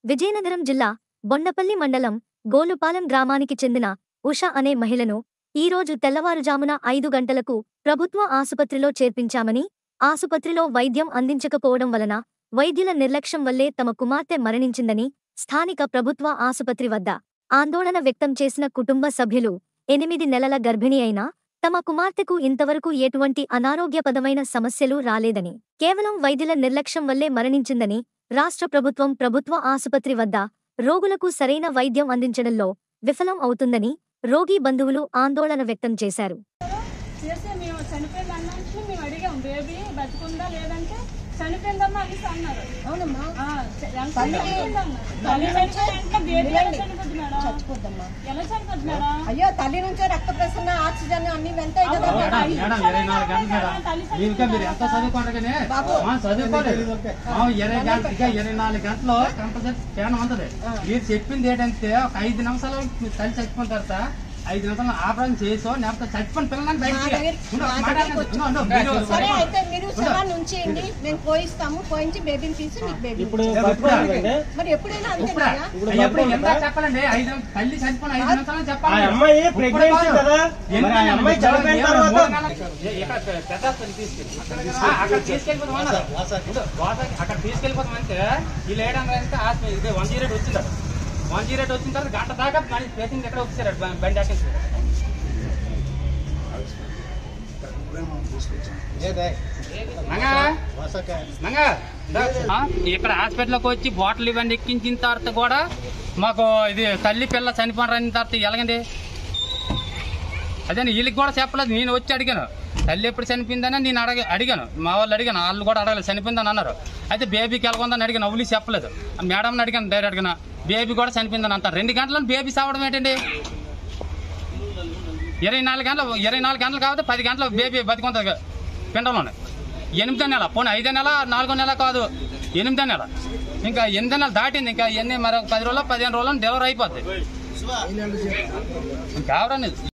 విజయనగరం జిల్లా బొండపల్లి మండలం గోలుపాలెం గ్రామానికి చెందిన ఉష అనే మహిళను ఈరోజు తెల్లవారుజామున ఐదు గంటలకు ప్రభుత్వ ఆసుపత్రిలో చేర్పించామని ఆసుపత్రిలో వైద్యం అందించకపోవడం వలన వైద్యుల నిర్లక్ష్యం వల్లే తమ కుమార్తె మరణించిందని స్థానిక ప్రభుత్వ ఆసుపత్రి వద్ద ఆందోళన వ్యక్తం చేసిన కుటుంబ సభ్యులు ఎనిమిది నెలల గర్భిణి అయినా తమ కుమార్తెకు ఇంతవరకు ఎటువంటి అనారోగ్యపదమైన సమస్యలు రాలేదని కేవలం వైద్యుల నిర్లక్ష్యం వల్లే మరణించిందని రాష్ట్ర ప్రభుత్వం ప్రభుత్వ ఆసుపత్రి వద్ద రోగులకు సరైన వైద్యం అందించడంలో విఫలం అవుతుందని రోగి బంధువులు ఆందోళన వ్యక్తం చేశారు చేస్తే మేము చనిపోయింది అన్నానికి మేము అడిగాం బేబీ బతుకుందా లేదంటే చనిపోయిందమ్మా అనేసి అన్నారు అవునమ్మా ఆ, చ- ఎంత చనిపోయింది అన్నారు. తల్లి చనిపోయిందంటే బేబీ ఎలా చనిపోద్ది మేడం చచ్చిపోద్దమ్మా ఎలా చనిపోద్ది మేడం అయ్యో తల్లి నుంచే రక్త ప్రసరణ ఆక్సిజన్ అన్ని వెళ్తాయి కదా అవును. మేడం. మేడం మేడం ఇరవై నాలుగు గంటలు మేడం ఇంకా మీరు ఎంత చదువుకుంటగానే మా చదువుకోలేదు మా ఇరవై గంటలు ఇంకా ఇరవై నాలుగు గంటలు కంపల్సరీ చేయడం ఉంటుంది మీరు చెప్పింది ఏంటంటే ఒక ఐదు నిమిషాలు మీరు తల్లి చచ్చిపోయిన తర్వాత ఐదు నిమిషాలు ఆపరేషన్ చేసో లేకపోతే చచ్చిపోయిన పిల్లలని బయట మా దగ్గర- మా దగ్గరికి వచ్చి- సరే అయితే మీరు శవాన్ని ఉంచేయండి మేము పోయిస్తాము పోయించి బేబీని తీసి మీకు బేబీ ఇప్పుడు బతుకుతుందండి మరి ఎప్పుడైనా అంతేనా ఎప్పుడు ఎంత చెప్పాలండి ఐదు నిమిషాలు- తల్లి చచ్చిపోయిన ఐదు నిమిషాలు ఆ చెప్పాలి అమ్మాయి ఇప్పుడు ప్రెగ్నెన్సీ కాదు. కదా మరి ఆ అమ్మాయి చనిపోయిన తర్వాత మూడు నెలలు- ఏ- ఇక్కడ పెద్ద హాస్పిటల్ తీసుకెళ్ళి. ఆ, అక్కడ తీసుకెళ్ళిపోతాం అన్నారు. ఇప్పుడు వాస- అక్కడ తీసుకెళ్ళిపోతాం అంటే వీళ్ళు వేయడం అంటే హాస్పిటల్ ఇది వన్ జీరో వచ్చింది వన్ జీరో వచ్చిన తర్వాత గంట దాకా మళ్ళీ పేషెంట్ ఎక్కడ వచ్చారు బండి ఎక్కేసి మంగా మంగా దా. ఆ, ఇక్కడ హాస్పిటల్కి వచ్చి బాటిల్ ఇవన్నీ ఎక్కించిన తర్వాత కూడా మాకు ఇది తల్లి పిల్ల చనిపోయిన తర్వాత ఎలాగండి అదే వీళ్ళకి కూడా చెప్పలేదు నేను వచ్చి అడిగాను తల్లి ఎప్పుడు చనిపోయిందని నేను అడగ అడిగాను మా వాళ్ళు అడిగాను వాళ్ళు కూడా అడగలేదు చనిపోయిందని అన్నారు అయితే బేబీకి ఎలాగొందని అడిగాను అవులి చెప్పలేదు ఆ మేడంని అడిగాను డైరెక్ట్గా బేబీ కూడా చనిపోయిందని అంటారు రెండు గంటలను బేబీ సావడం ఏంటండి ఇరవై నాలుగు గంటలు ఇరవై నాలుగు గంటలు కాబట్టి పది గంటలు బేబీ బతికొంటుంది పిండంలోనే ఎనిమిదో నెల పోనీ ఐదో నెల నాలుగో నెల కాదు ఎనిమిదో నెల ఇంకా ఎనిమిదో నెల దాటింది ఇంకా ఎన్ని మరొక పది రోజులు పదిహేను రోజులు డెలివరీ అయిపోద్ది ఇంకెవరని